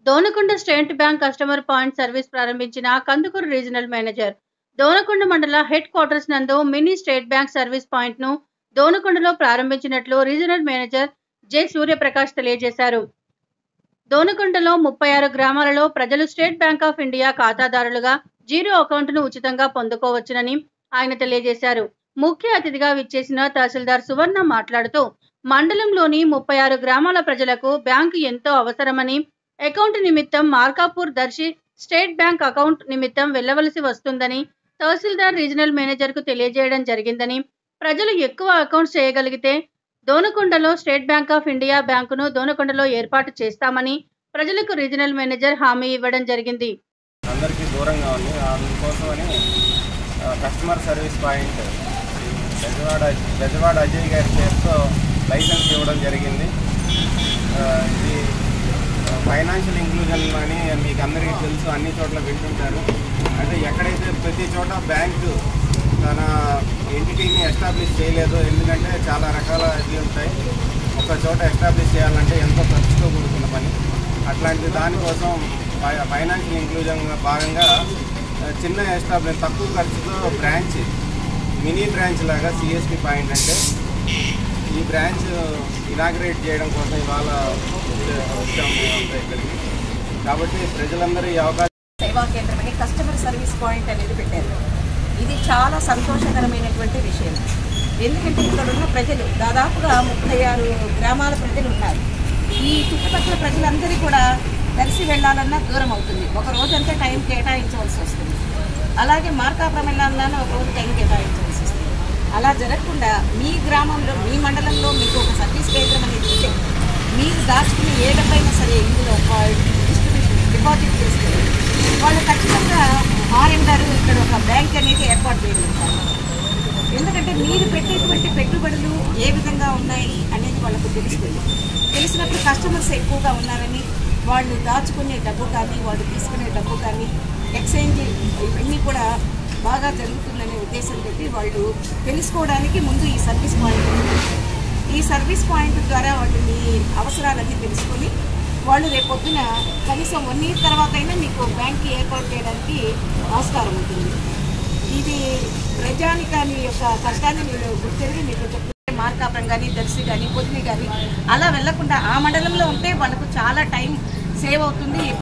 Donakonda state bank customer point service ప్రారంభించిన Kandukur regional manager Donakonda మండల headquarters నందు mini state bank service point ను దోనకొండలో ప్రారంభించినట్లు రీజనల్ మేనేజర్ జె సూర్యప్రకాష్ తెలియజేశారు దోనకొండలో ముప్పై ఆరు గ్రామాలలో ప్రజలు స్టేట్ బ్యాంక్ ఆఫ్ ఇండియా ఖాతాదారులుగా జీరో అకౌంట్ను ఉచితంగా పొందుకోవచ్చునని ఆయన తెలియజేశారు ముఖ్య అతిథిగా విచ్చేసిన తహసీల్దార్ సువర్ణ మాట్లాడుతూ మండలంలోని ముప్పై ఆరు గ్రామాల ప్రజలకు బ్యాంకు ఎంతో అవసరమని అకౌంట్ నిమిత్తం Markapur Darsi state bank account నిమిత్తం వెళ్ళవలసి వస్తుందని తహసీల్దార్ రీజనల్ మేనేజర్ కు తెలియజేయడం జరిగిందని ప్రజలు ఎక్కువ అకౌంట్స్ చేయగలిగితే దోనకొండలో స్టేట్ బ్యాంక్ ఆఫ్ ఇండియా బ్యాంకును దోనకొండలో ఏర్పాటు చేస్తామని ప్రజలకు రీజనల్ మేనేజర్ హామీ ఇవ్వడం జరిగింది అందరికీ దూరంగా ఉంది అందుకోసమని ఆ, customer service point Bezawada Bezawada Ajay గారి చేతితో లైసెన్స్ ఇవ్వడం జరిగింది ఆ, ఇది ఫైనాన్షియల్ ఇంక్లూజన్ అని మీకు అందరికీ తెలుసు అన్ని చోట్ల వింటుంటారు అంటే ఎక్కడైతే ప్రతి చోట బ్యాంకు తన ఎంటిటీని ఎస్టాబ్లిష్ చేయలేదు ఎందుకంటే చాలా రకాల ఇది ఉంటాయి ఒక చోట ఎస్టాబ్లిష్ చేయాలంటే ఎంతో ఖర్చుతో కూడుకున్న పని అట్లాంటి దానికోసం ఫై- ఫైనాన్షియల్ ఇంక్లూజన్ భాగంగా ఆ, చిన్న ఎస్టాబ్లిష్ తక్కువ ఖర్చుతో బ్రాంచ్ మినీ బ్రాంచ్ లాగా సిఎస్పి పాయింట్ అంటే ఈ బ్రాంచ్ ఇనాగ్రేట్ చేయడం కోసం ఇవాళ వచ్చే- వచ్చాము మేమంతా ఇక్కడికి కాబట్టి ప్రజలందరూ ఈ అవకాశం సేవా కేంద్రం అని కస్టమర్ సర్వీస్ పాయింట్ అనేది పెట్టారు ఇది చాలా సంతోషకరమైనటువంటి విషయం ఎందుకంటే ఇక్కడ ఉన్న ప్రజలు దాదాపుగా ముప్పై ఆరు గ్రామాల ప్రజలు ఉన్నారు ఈ చుట్టుపక్కల ప్రజలందరూ కూడా కలిసి వెళ్ళాలన్నా దూరం అవుతుంది ఒక రోజంతా టైం కేటాయించవలసి వస్తుంది అలాగే మార్కాపురం వెళ్ళాలన్నా ఒక రోజు టైం కేటాయించవలసి వస్తుంది అలా జరగకుండా మీ గ్రామంలో మీ మండలంలో మీకు ఒక సర్వీస్ కేంద్రం అనేది ఉంటే మీరు దాచుకుని ఏ డబ్బైనా సరే ఇందులో డిస్ట్రిబ్యూషన్ డిపాజిట్ చేసుకుని వాళ్ళు ఖచ్చితంగా ఆర్ఎం గారు ఇక్కడ ఒక బ్యాంక్ అనేది ఏర్పాటు చేయగలుగుతారు ఎందుకంటే మీరు పెట్టేటువంటి పెట్టుబడులు ఏ విధంగా ఉన్నాయి అనేది వాళ్ళకు తెలుస్తుంది తెలిసినప్పుడు కస్టమర్స్ ఎక్కువగా ఉన్నారని వాళ్ళు దాచుకునే డబ్బు కానీ వాళ్ళు తీసుకునే డబ్బు కానీ ఎక్స్చేంజ్ ఇవన్నీ కూడా బాగా జరుగుతుందనే ఉద్దేశంతో వాళ్ళు తెలుసుకోవడానికి ముందు ఈ సర్వీస్ పాయింట్ ఉంది. ఈ సర్వీస్ పాయింట్ ద్వారా వాళ్ళు మీ అవసరాలన్నీ తెలుసుకొని వాళ్ళు రేపొద్దున కనీసం వన్ ఇయర్ తర్వాత అయినా మీకు బ్యాంక్కి ఏర్పాటు చేయడానికి ఆస్కారం ఉంటుంది ఇది ప్రజానికాని యొక్క కష్టాన్ని మీరు గుర్తిరిగి మీకు చెప్తే మార్కాపురం కానీ దర్శి కానీ పొద్దుని కానీ అలా వెళ్లకుండా ఆ మండలంలో ఉంటే వాళ్ళకు చాలా టైం సేవ్ అవుతుంది